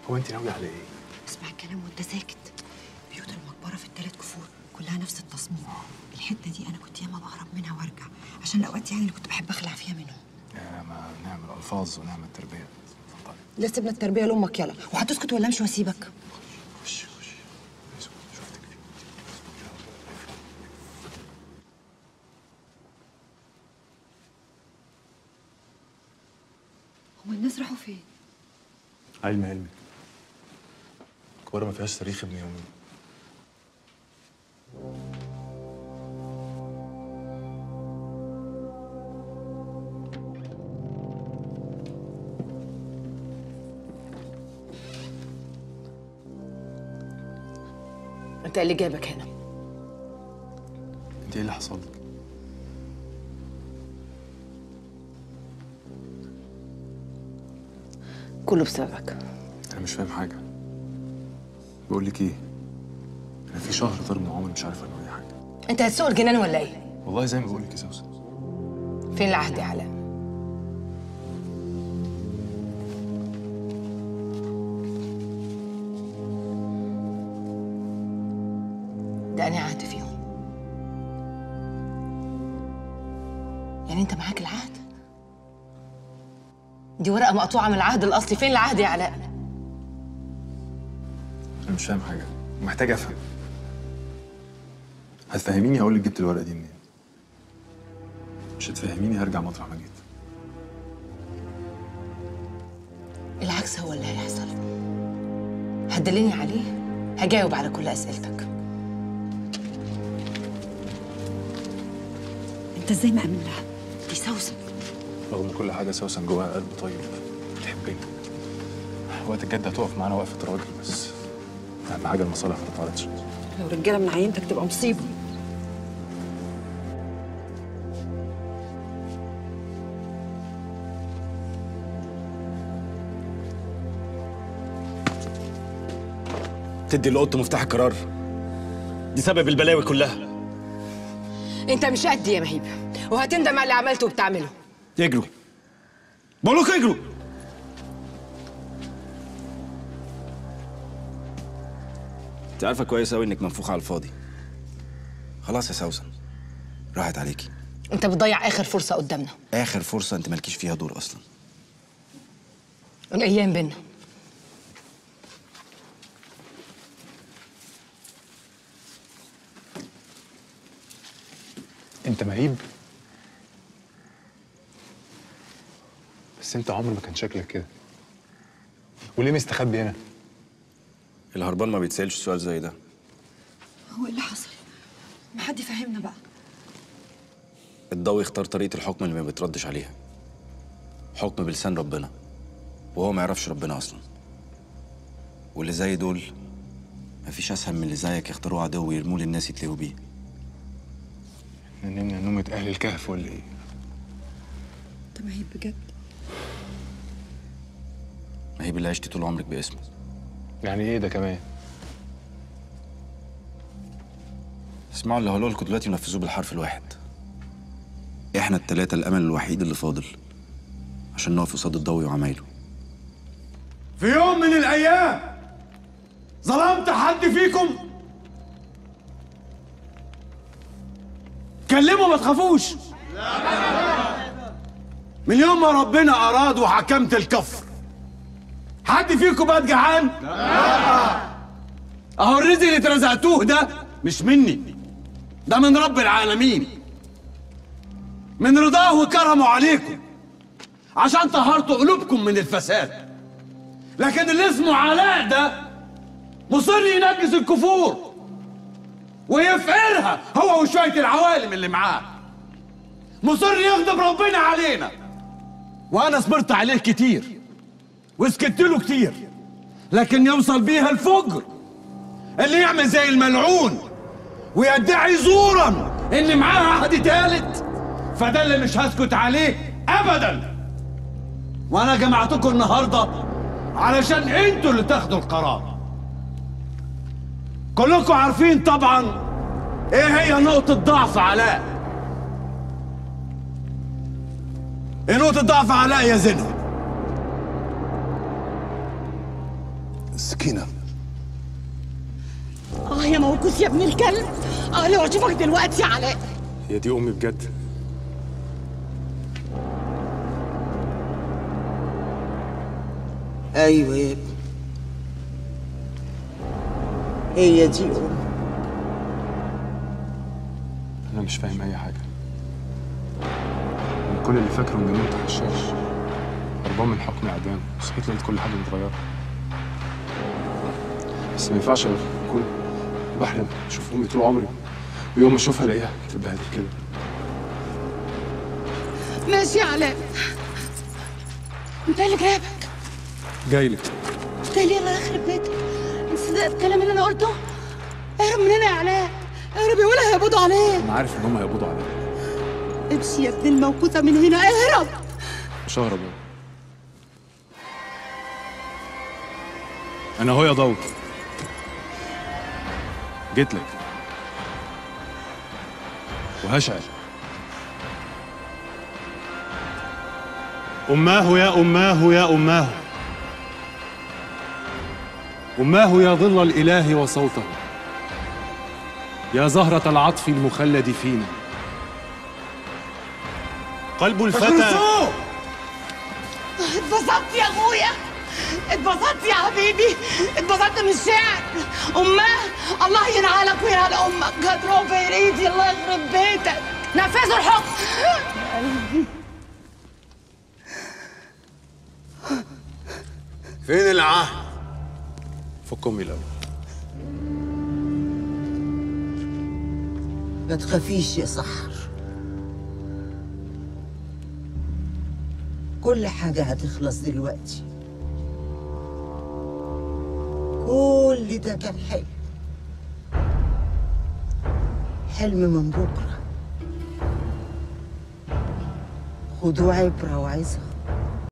هو انت ناويه على ايه؟ اسمع الكلام وانت ساكت بيوت المقبره في الثلاث كفور كلها نفس التصميم الحته دي انا كنت ياما بهرب منها وارجع عشان الاوقات يعني اللي كنت بحب اخلع فيها منهم يا ما نعمل الفاظ ونعمل تربيه اتفضلي لا سيبنا التربيه لامك يلا وهتسكت ولا امشي واسيبك خشي خشي شفتك فيه هو الناس راحوا فين علم علمك كبارة ما فيهاش تاريخ ابن يومين انت اللي جابك هنا انت ايه اللي حصل لك؟ كله بسببك انا مش فاهم حاجه بقول لك ايه انا في شهر ضرب وعمري مش عارف عنه اي حاجه انت هتسوق الجنان ولا ايه والله زي ما بقول لك يا سوسن فين العهد يا علاء ده أنا عهد فيهم يعني انت معاك العهد دي ورقه مقطوعه من العهد الاصلي فين العهد يا علاء انا مش فاهم حاجه محتاج افهم هتفهميني هقول لك جبت الورقه دي منين مش هتفهميني هرجع مطرح ما جيت العكس هو اللي هيحصل هتدلني عليه هجاوب على كل اسئلتك انت ازاي مأمن لها دي سوسن رغم كل حاجه سوسن جواها قلب طيب بتحبني وقت الجد هتقف معانا وقفه راجل بس اهم حاجه المصالح ما تتعرضش لو رجاله من عينتك تبقى مصيبه تدي القط مفتاح القرار دي سبب البلاوي كلها انت مش قدي يا مهيب وهتندم على اللي عملته وبتعمله اجروا بقول لكم اجروا انت عارفه كويس قوي انك منفوخه على الفاضي خلاص يا سوسن راحت عليكي انت بتضيع اخر فرصه قدامنا اخر فرصه انت مالكيش فيها دور اصلا الايام بينا انت مهيب بس انت عمر ما كان شكلك كده وليه مستخبي هنا الهربان ما بيتسالش سؤال زي ده هو ايه اللي حصل ما حد يفهمنا بقى الضوء يختار طريقه الحكم اللي ما بيتردش عليها حكم بلسان ربنا وهو ما يعرفش ربنا اصلا واللي زي دول مفيش اسهل من اللي زيك يختاروا عدو ويرموه للناس يتلهوا بيه نمنا نومة اهل الكهف ولا ايه انت مهيب بجد ما هي باللي عشتي طول عمرك باسمه يعني ايه ده كمان اسمعوا اللي هقوله لكم دلوقتي ونفذوه بالحرف الواحد احنا التلاتة الامل الوحيد اللي فاضل عشان نقف قصاد الضوء وعمايله في يوم من الايام ظلمت حد فيكم كلموا ما تخافوش من يوم ما ربنا اراد وحكمت الكفر حد فيكم بقى جعان اهو الرزق اللي اترزقتوه ده مش مني ده من رب العالمين من رضاه وكرمه عليكم عشان طهرتوا قلوبكم من الفساد لكن اللي اسمه علاء ده مصر ينجس الكفور ويفقرها هو وشوية العوالم اللي معاه مصر يغضب ربنا علينا وانا صبرت عليه كتير وسكت له كتير لكن يوصل بيها الفجر اللي يعمل زي الملعون ويدعي زورا ان معاه عهد تالت فده اللي مش هسكت عليه ابدا وانا جمعتكم النهارده علشان انتوا اللي تاخدوا القرار كلكم عارفين طبعا ايه هي نقطة ضعف علاء ايه نقطة ضعف علاء يا زينب سكينة اه يا موكوس يا ابن الكلب اه لو اشوفك دلوقتي يا علاء هي دي امي بجد ايوه يا ابني هي دي ام انا مش فاهم اي حاجه أنا كل اللي فاكره اني نمت حشاش هربان من حكم اعدام صحيت لقيت كل حاجه متغيره بس ما ينفعش اكون بحلم اشوف امي طول عمري ويوم ما اشوفها الاقيها تتبهدل كده ماشي يا علاء انت اللي جايبك جاي لك انت ليه الله يخرب بيتك انت صدقت الكلام اللي انا قلته اهرب من هنا يا علاء اهرب يا ولا هيقبضوا عليك انا عارف ان هم هيقبضوا عليا امشي يا ابن الموكوسه من هنا اهرب مش ههرب أنا. انا اهو يا ضوء جيت لك وهشعل أماه يا أماه يا أماه أماه يا ظل الإله وصوته يا زهرة العطف المخلد فينا قلب الفتى اتبسطت يا اخويا اتبسطت يا حبيبي اتبسطت من الشعر اماه الله ينعلك وينعل امك هتروح في ايدي الله يخرب بيتك نفذوا الحكم فين العهد؟ فك امي الاول ما تخافيش يا سحر كل حاجة هتخلص دلوقتي كل ده كان حلم حلم من بكرة خدوه عبرة وعظة